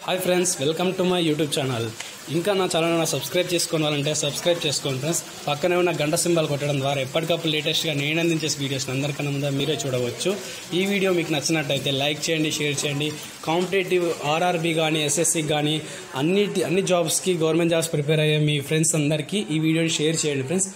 hi friends welcome to my YouTube channel ఇంకా నా channel subscribe చేసుకోవాలంటే సబ్స్క్రైబ్ చేసుకోండి ఫ్రెండ్స్ పక్కనే ఉన్న గంట సింబల్ కొట్టడం ద్వారా ఎప్పటికప్పుడు లేటెస్ట్గా నేను అందించే వీడియోస్ అందరికన్నా ముందు మీరే చూడవచ్చు ఈ వీడియో మీకు నచ్చినట్టయితే లైక్ చేయండి షేర్ చేయండి కాంపిటేటివ్ ఆర్ఆర్బి కానీ ఎస్ఎస్సి కానీ అన్నిటి అన్ని జాబ్స్కి గవర్నమెంట్ జాబ్స్ ప్రిపేర్ అయ్యే మీ ఫ్రెండ్స్ అందరికీ ఈ వీడియోని షేర్ చేయండి friends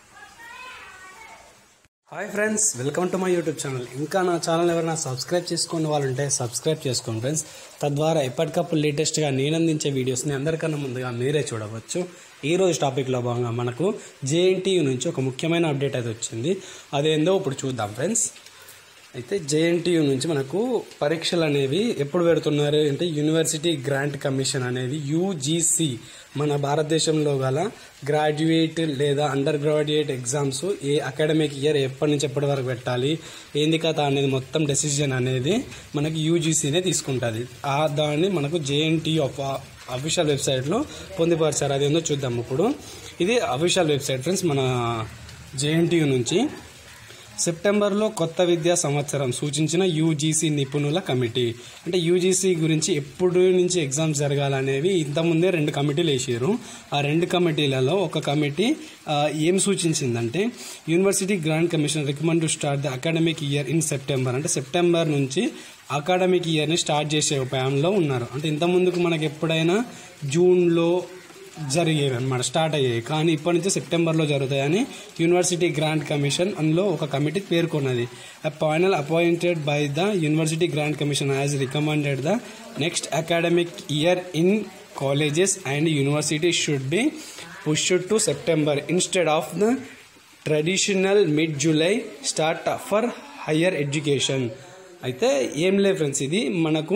hi friends welcome to my YouTube channel ఇంకా నా ఛానల్ ఎవరైనా సబ్స్క్రైబ్ చేసుకునే వాళ్ళు ఉంటే సబ్స్క్రైబ్ చేసుకోండి ఫ్రెండ్స్ తద్వారా ఎప్పటికప్పుడు లేటెస్ట్గా నేను అందించే వీడియోస్ని అందరికన్నా ముందుగా మీరే చూడవచ్చు ఈ రోజు టాపిక్లో భాగంగా మనకు జేఎన్టీయూ నుంచి ఒక ముఖ్యమైన అప్డేట్ అయితే వచ్చింది అదేందో ఇప్పుడు చూద్దాం ఫ్రెండ్స్ అయితే జేఎన్టీయూ నుంచి మనకు పరీక్షలు అనేవి ఎప్పుడు పెడుతున్నారు అంటే యూనివర్సిటీ గ్రాంట్ కమిషన్ అనేది యూజీసీ మన భారతదేశంలో గల గ్రాడ్యుయేట్ లేదా అండర్ గ్రాడ్యుయేట్ ఎగ్జామ్స్ ఏ అకాడమిక్ ఇయర్ ఎప్పటి నుంచి ఎప్పటి వరకు పెట్టాలి ఏంది కథ అనేది మొత్తం డెసిజన్ అనేది మనకి యూజీసీనే తీసుకుంటుంది ఆ దాన్ని మనకు జేఎన్టీయూ అఫీషియల్ వెబ్సైట్లో పొందుపరిచారు అదేందో చూద్దాం ఇప్పుడు ఇది అఫీషియల్ వెబ్సైట్ ఫ్రెండ్స్ మన జేఎన్టీయూ నుంచి సెప్టెంబర్లో కొత్త విద్యా సంవత్సరం సూచించిన యూజీసీ నిపుణుల కమిటీ అంటే యూజీసీ గురించి ఎప్పుడు నుంచి ఎగ్జామ్స్ జరగాలనేవి ఇంతకుముందే రెండు కమిటీలు వేసారు ఆ రెండు కమిటీలలో ఒక కమిటీ ఆ, ఏం సూచించిందంటే university grant commission recommend to start the academic year in September అంటే సెప్టెంబర్ నుంచి అకాడమిక్ ఇయర్ని స్టార్ట్ చేసే ఉపాయంలో ఉన్నారు అంటే ఇంతకుముందుకు మనకి ఎప్పుడైనా జూన్లో జరిగేవి అనమాట స్టార్ట్ అయ్యాయి కానీ ఇప్పటి నుంచి సెప్టెంబర్లో జరుగుతాయని యూనివర్సిటీ గ్రాంట్ కమిషన్ అందులో ఒక కమిటీ పేర్కొన్నది a panel appointed by the university grant commission has recommended the next academic year in colleges and universities should be pushed to september instead of the traditional mid july start for higher education అయితే ఏం లేదు friends ఇది మనకు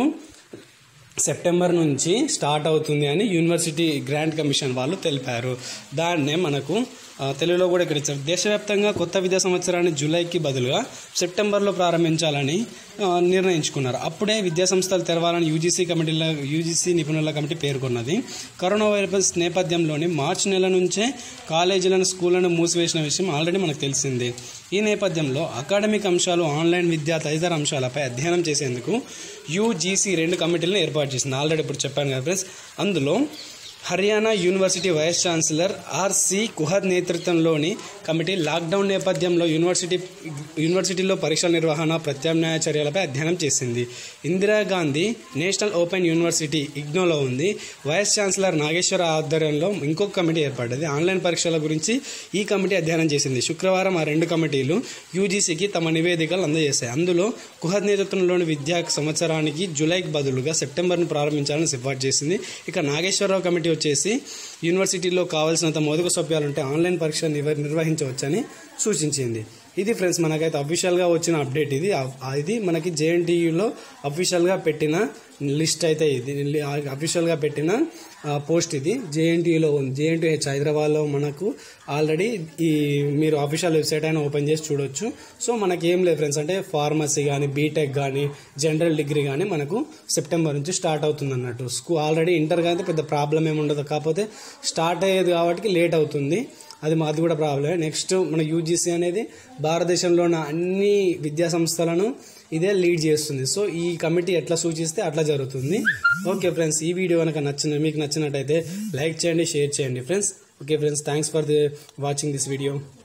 September నుంచి start అవుతుంది అని university grant commission వాళ్ళు తెలిపారు దాన్నే మనకు ఆ, తెలుగులో కూడా ఇక్కడ ఇచ్చారు దేశవ్యాప్తంగా కొత్త విద్యా సంవత్సరాన్ని జూలైకి బదులుగా సెప్టెంబర్లో ప్రారంభించాలని ఆ, నిర్ణయించుకున్నారు అప్పుడే విద్యా సంస్థలు తెరవాలని యూజీసీ కమిటీల యూజీసీ నిపుణుల కమిటీ పేర్కొన్నది కరోనా వైరస్ నేపథ్యంలోని మార్చి నెల నుంచే కాలేజీలను స్కూళ్లను మూసివేసిన విషయం ఆల్రెడీ మనకు తెలిసిందే ఈ నేపథ్యంలో అకాడమిక్ అంశాలు ఆన్లైన్ విద్య తదితర అంశాలపై అధ్యయనం చేసేందుకు యూజీసీ రెండు కమిటీలను ఏర్పాటు చేసింది ఆల్రెడీ ఇప్పుడు చెప్పాను కదా ఫ్రెండ్స్ అందులో Haryana university vice chancellor RC Kuhad నేతృత్వంలోని కమిటీ లాక్డౌన్ నేపథ్యంలో యూనివర్సిటీ యూనివర్సిటీలో పరీక్షల నిర్వహణ ప్రత్యామ్నాయ చర్యలపై అధ్యయనం చేసింది ఇందిరాగాంధీ నేషనల్ ఓపెన్ యూనివర్సిటీ ఇగ్నోలో ఉంది వైస్ ఛాన్సలర్ నాగేశ్వర ఆధ్వర్యంలో ఇంకొక కమిటీ ఏర్పడ్డది ఆన్లైన్ పరీక్షల గురించి ఈ కమిటీ అధ్యయనం చేసింది శుక్రవారం ఆ రెండు కమిటీలు యూజీసీకి తమ నివేదికలు అందజేశాయి అందులో కుహద్ నేతృత్వంలోని విద్యా సంవత్సరానికి జూలైకి బదులుగా సెప్టెంబర్ను ప్రారంభించాలని సిఫార్సు చేసింది ఇక నాగేశ్వరరావు కమిటీ వచ్చేసి యూనివర్సిటీలో కావాల్సినంత మౌలిక సౌకర్యాలు ఉంటే ఆన్లైన్ పరీక్ష నిర్వ- నిర్వహించవచ్చని సూచించింది ఇది ఫ్రెండ్స్ మనకైతే అఫీషియల్గా వచ్చిన అప్డేట్ ఇది ఆ- ఇది మనకి జేఎన్టీయూలో అఫీషియల్గా పెట్టిన లిస్ట్ అయితే ఇది అఫీషియల్గా పెట్టిన ఆ, పోస్ట్ ఇది జేఎన్టీయూలో ఉంది జేఎన్టీహెచ్ హైదరాబాద్లో మనకు ఆల్రెడీ ఈ మీరు అఫీషియల్ వెబ్సైట్ అయినా ఓపెన్ చేసి చూడొచ్చు సో మనకి ఏం లేదు ఫ్రెండ్స్ అంటే ఫార్మసీ కానీ బీటెక్ కానీ జనరల్ డిగ్రీ కానీ మనకు సెప్టెంబర్ నుంచి స్టార్ట్ అవుతుంది అన్నట్టు స్కూల్ ఆల్రెడీ ఇంటర్ కానీ పెద్ద ప్రాబ్లం ఏమి ఉండదు కాకపోతే స్టార్ట్ అయ్యేది కాబట్టి లేట్ అవుతుంది అది మాది కూడా ప్రాబ్లమే నెక్స్ట్ మన యూజీసీ అనేది భారతదేశంలో ఉన్న అన్ని విద్యా సంస్థలను ఇదే లీడ్ చేస్తుంది సో ఈ కమిటీ ఎట్లా సూచిస్తే అట్లా జరుగుతుంది ఓకే ఫ్రెండ్స్ ఈ వీడియో కనుక నచ్చిన మీకు నచ్చినట్టయితే లైక్ చేయండి షేర్ చేయండి friends okay friends thanks for the watching this video